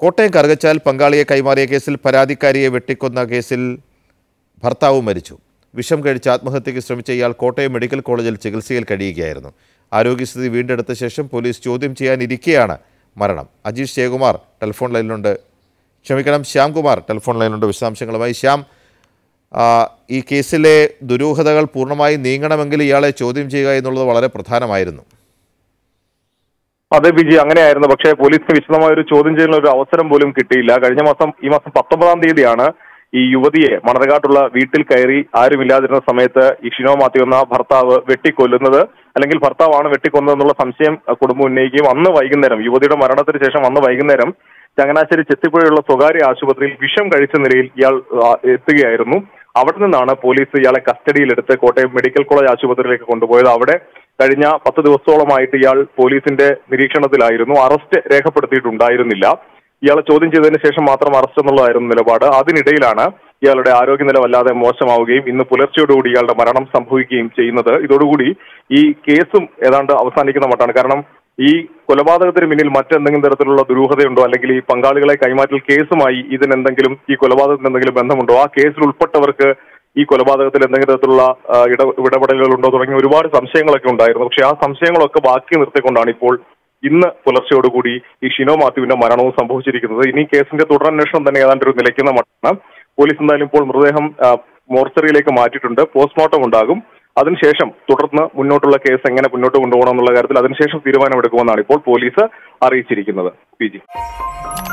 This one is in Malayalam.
കോട്ടയം കറുകച്ചാൽ പങ്കാളിയെ കൈമാറിയ കേസിൽ പരാതിക്കാരിയെ വെട്ടിക്കൊന്ന കേസിൽ ഭർത്താവ് മരിച്ചു വിഷം കഴിച്ച് ആത്മഹത്യയ്ക്ക് ശ്രമിച്ച ഇയാൾ കോട്ടയം മെഡിക്കൽ കോളേജിൽ ചികിത്സയിൽ കഴിയുകയായിരുന്നു ആരോഗ്യസ്ഥിതി വീണ്ടെടുത്ത ശേഷം പോലീസ് ചോദ്യം ചെയ്യാനിരിക്കെയാണ് മരണം അജീഷ് ജയകുമാർ ടെലിഫോൺ ലൈനിലുണ്ട് ക്ഷമിക്കണം ശ്യാംകുമാർ ടെലിഫോൺ ലൈനിലുണ്ട് വിശദാംശങ്ങളുമായി ശ്യാം ആ, ഈ കേസിലെ ദുരൂഹതകൾ പൂർണ്ണമായി നീങ്ങണമെങ്കിൽ ഇയാളെ ചോദ്യം ചെയ്യുക എന്നുള്ളത് വളരെ പ്രധാനമായിരുന്നു അതെ ബിജി അങ്ങനെയായിരുന്നു പക്ഷേ പോലീസിന് വിശദമായ ഒരു ചോദ്യം ചെയ്യുന്ന ഒരു അവസരം പോലും കിട്ടിയില്ല കഴിഞ്ഞ മാസം ഈ മാസം പത്തൊമ്പതാം തീയതിയാണ് ഈ യുവതിയെ മണർകാട്ടുള്ള വീട്ടിൽ കയറി ആരുമില്ലാതിരുന്ന സമയത്ത് ഈ ഷിനോ മാത്യു എന്ന ഭർത്താവ് വെട്ടിക്കൊല്ലുന്നത് അല്ലെങ്കിൽ ഭർത്താവാണ് വെട്ടിക്കൊന്നതെന്നുള്ള സംശയം അഹ് കുടുംബം ഉന്നയിക്കുകയും അന്ന് വൈകുന്നേരം യുവതിയുടെ മരണത്തിന് ശേഷം അന്ന് വൈകുന്നേരം ചങ്ങനാശ്ശേരി ചെത്തിപ്പുഴയുള്ള സ്വകാര്യ ആശുപത്രിയിൽ വിഷം കഴിച്ച നിലയിൽ ഇയാൾ ആ, എത്തുകയായിരുന്നു അവിടെ നിന്നാണ് പോലീസ് ഇയാളെ കസ്റ്റഡിയിലെടുത്ത് കോട്ടയം മെഡിക്കൽ കോളേജ് ആശുപത്രിയിലേക്ക് കൊണ്ടുപോയത് അവിടെ കഴിഞ്ഞ പത്ത് ദിവസത്തോളമായിട്ട് ഇയാൾ പോലീസിന്റെ നിരീക്ഷണത്തിലായിരുന്നു അറസ്റ്റ് രേഖപ്പെടുത്തിയിട്ടുണ്ടായിരുന്നില്ല ഇയാളെ ചോദ്യം ചെയ്തതിന് ശേഷം മാത്രം അറസ്റ്റ് എന്നുള്ളതായിരുന്നു നിലപാട് അതിനിടയിലാണ് ഇയാളുടെ ആരോഗ്യനില വല്ലാതെ മോശമാവുകയും ഇന്ന് പുലർച്ചയോടുകൂടി ഇയാളുടെ മരണം സംഭവിക്കുകയും ചെയ്യുന്നത് ഇതോടുകൂടി ഈ കേസും ഏതാണ്ട് അവസാനിക്കുന്ന മട്ടാണ് കാരണം ഈ കൊലപാതകത്തിന് പിന്നിൽ മറ്റെന്തെങ്കിലും തരത്തിലുള്ള ദുരൂഹതയുണ്ടോ അല്ലെങ്കിൽ ഈ പങ്കാളികളെ കൈമാറ്റൽ കേസുമായി ഇതിനെന്തെങ്കിലും ഈ കൊലപാതകത്തിന് എന്തെങ്കിലും ബന്ധമുണ്ടോ ആ കേസിൽ ഉൾപ്പെട്ടവർക്ക് ഈ കൊലപാതകത്തിൽ എന്തെങ്കിലും തരത്തിലുള്ള ആ, ഇട ഇടപെടലുകളുണ്ടോ തുടങ്ങിയ ഒരുപാട് സംശയങ്ങളൊക്കെ ഉണ്ടായിരുന്നു പക്ഷെ ആ സംശയങ്ങളൊക്കെ ബാക്കി നിർത്തിക്കൊണ്ടാണ് ഇപ്പോൾ ഇന്ന് പുലർച്ചയോടുകൂടി ഈ ഷിനോ മാത്യുവിന്റെ മരണവും സംഭവിച്ചിരിക്കുന്നത് ഇനി കേസിന്റെ തുടരന്വേഷണം തന്നെ ഏതാണ്ട് ഒരു നിലയ്ക്കുന്ന മട്ടാണ് പോലീസ് എന്തായാലും ഇപ്പോൾ മൃതദേഹം ആ, മോർച്ചറിയിലേക്ക് മാറ്റിയിട്ടുണ്ട് പോസ്റ്റ്മോർട്ടം ഉണ്ടാകും അതിനുശേഷം തുടർന്ന് മുന്നോട്ടുള്ള കേസ് എങ്ങനെ മുന്നോട്ട് കൊണ്ടുപോകണം എന്നുള്ള കാര്യത്തിൽ അതിനുശേഷം തീരുമാനമെടുക്കുമെന്നാണ് ഇപ്പോൾ പോലീസ് അറിയിച്ചിരിക്കുന്നത് പി ജി